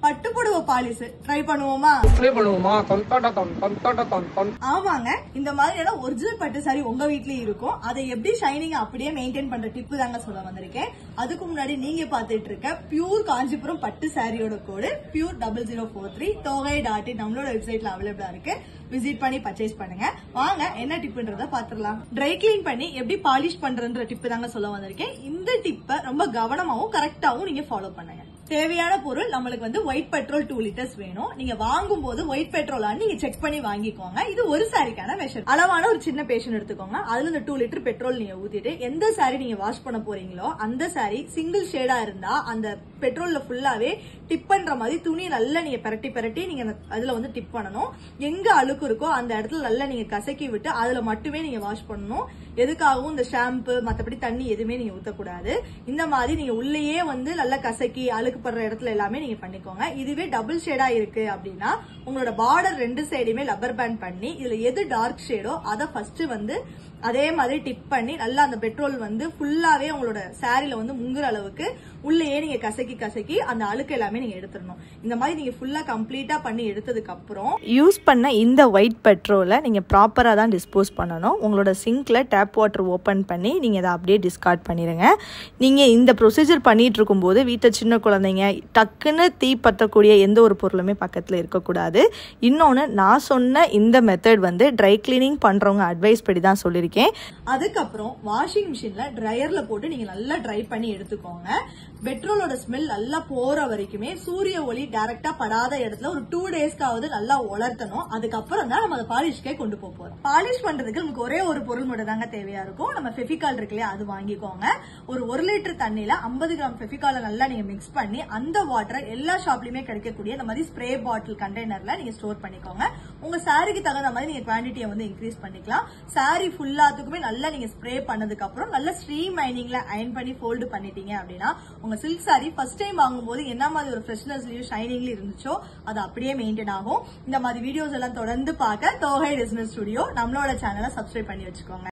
பட்டுப்புடவை பாலிஸ் try பண்ணுவோமா play பண்ணுவோமா தொண்டாட்ட தொன் தொண்டாட்ட தொன் தொன் ஆமாங்க இந்த மாதிரியான ஒரிஜினல் பட்டு சாரி உங்க வீட்லயும் இருக்கும் அதை எப்படி ஷைனிங் அப்படியே மெயின்டைன் பண்ற டிப்பு தாங்க சொல்ல வந்திருக்கேன் அதுக்கு முன்னாடி நீங்க பாத்துட்டு இருக்க பியூர் காஞ்சிபுரம் பட்டு சாரியோட code pure double zero four three Thogai dot in நம்மளோட வெப்சைட்ல அவைலபிளா இருக்கு விசிட் பண்ணி பர்ச்சேஸ் பண்ணுங்க வாங்க என்ன டிப்ன்றத பாத்துடலாம் ட்ரை கிளீன் பண்ணி எப்படி பாலிஷ் பண்றன்ற டிப்பு தாங்க சொல்ல வந்திருக்கேன் இந்த டிப்பை ரொம்ப கவனமாவும் கரெக்டாவும் நீங்க ஃபாலோ பண்ணுங்க தேவையான பொருள் நம்மளுக்கு வந்து ஒயிட் பெட்ரோல் டூ லிட்டர்ஸ் வேணும் நீங்க வாங்கும் போது ஒயிட் பெட்ரோல் நீங்க செக் பண்ணி வாங்கிக்கோங்க இது ஒரு சாரிக்கான மெஷர் அளவான ஒரு சின்ன பேஷன் எடுத்துக்கோங்க அதுல இந்த டூ லிட்டர் பெட்ரோல் நீங்க ஊத்திட்டு எந்த சாரி நீங்க வாஷ் பண்ண போறீங்களோ அந்த சாரி சிங்கிள் ஷேடா இருந்தா அந்த பெட்ரோல்ல ஃபுல்லாவே டிப் பண்ற மாதிரி துணி நல்லா நீங்க பிரட்டி பிரட்டி நீங்க அந்த- அதுல வந்து டிப் பண்ணணும் எங்க அழுக்கு இருக்கோ அந்த இடத்துல நல்லா நீங்க கசக்கி விட்டு அதுல மட்டுமே நீங்க வாஷ் பண்ணணும் எதுக்காகவும் இந்த ஷாம்பு மத்தபடி தண்ணி எதுவுமே நீங்க ஊத்தக்கூடாது இந்த மாதிரி நீங்க உள்ளேயே வந்து நல்லா கசக்கி அழுக்கு படுற இடத்துல எல்லாமே நீங்க பண்ணிக்கோங்க இதுவே டபுள் ஷேடா இருக்கு அப்படின்னா உங்களோட பார்டர் ரெண்டு சைடுமே லப்பர் பேண்ட் பண்ணி இதுல எது டார்க் ஷேடோ அதை ஃபர்ஸ்ட் வந்து அதே மாதிரி டிப் பண்ணி நல்லா அந்த பெட்ரோல் வந்து ஃபுல்லாவே உங்களோட சாரில வந்து முங்குற அளவுக்கு உள்ளேயே நீங்க கசக்கி கசக்கி அந்த அழுக்கு எல்லாமே நீங்க எடுத்துடணும் இந்த மாதிரி நீங்க ஃபுல்லா கம்ப்ளீட்டா பண்ணி எடுத்ததுக்கு அப்புறம் யூஸ் பண்ண இந்த ஒயிட் பெட்ரோலை நீங்கள் ப்ராப்பராக தான் டிஸ்போஸ் பண்ணணும் உங்களோட சிங்க்கில் டேப் வாட்டர் ஓப்பன் பண்ணி நீங்கள் அதை அப்படியே டிஸ்கார்ட் பண்ணிடுங்க நீங்கள் இந்த ப்ரொசீஜர் பண்ணிட்டு இருக்கும்போது வீட்டில் சின்ன குழந்தைங்க டக்குன்னு தீ பற்றக்கூடிய எந்த ஒரு பொருளுமே பக்கத்தில் இருக்கக்கூடாது இன்னொன்று நான் சொன்ன இந்த மெத்தட் வந்து ட்ரை கிளீனிங் பண்ணுறவங்க அட்வைஸ் படி தான் சொல்லியிருக்கேன் அதுக்கப்புறம் வாஷிங் மிஷின்ல ட்ரையர்ல போட்டு நீங்க நல்லா ட்ரை பண்ணி எடுத்துக்கோங்க பெட்ரோலோட ஸ்மெல் நல்லா போற வரைக்குமே சூரிய ஒளி டைரக்டா படாத இடத்துல ஒரு டூ டேஸ்க்காவது நல்லா உலர்த்தணும் அதுக்கப்புறம் தான் நம்ம அதை பாலிஷ்க்கே கொண்டு போக போறோம் பாலிஷ் பண்றதுக்கு நமக்கு ஒரே ஒரு பொருள் மட்டும் தாங்க தேவையா இருக்கும் நம்ம ஃபெஃபிகால் இருக்கு இல்லையா அது வாங்கிக்கோங்க ஒரு ஒரு லிட்டர் தண்ணியில 50 கிராம் ஃபெஃபிகால நல்லா நீங்க மிக்ஸ் பண்ணி அந்த வாட்டரை எல்லா ஷாப்லயுமே கிடைக்கக்கூடிய இந்த மாதிரி ஸ்ப்ரே பாட்டில் கண்டெய்னர்ல நீங்க ஸ்டோர் பண்ணிக்கோங்க உங்க சாரிக்கு தகுந்த மாதிரி நீங்க குவான்டிட்டியை வந்து இன்க்ரீஸ் பண்ணிக்கலாம் சாரி ஃபுல்லாத்துக்குமே நல்லா நீங்க ஸ்ப்ரே பண்ணதுக்கு அப்புறம் நல்ல ஸ்ட்ரீம் மைனிங்ல அயன் பண்ணி ஃபோல்டு பண்ணிட்டீங்க அப்படின்னா உங்க சில்க் சாரி ஃபர்ஸ்ட் டைம் வாங்கும்போது என்ன மாதிரி ஒரு ஃப்ரெஷ்னஸ்லயும் ஷைனிங்லயும் இருந்துச்சோ அது அப்படியே மெயின்டைன் ஆகும் இந்த மாதிரி வீடியோஸ் எல்லாம் தொடர்ந்து பார்க்க தோகை டிஸ்னஸ் ஸ்டுடியோ நம்மளோட சேனலை சப்ஸ்கிரைப் பண்ணி வச்சுக்கோங்க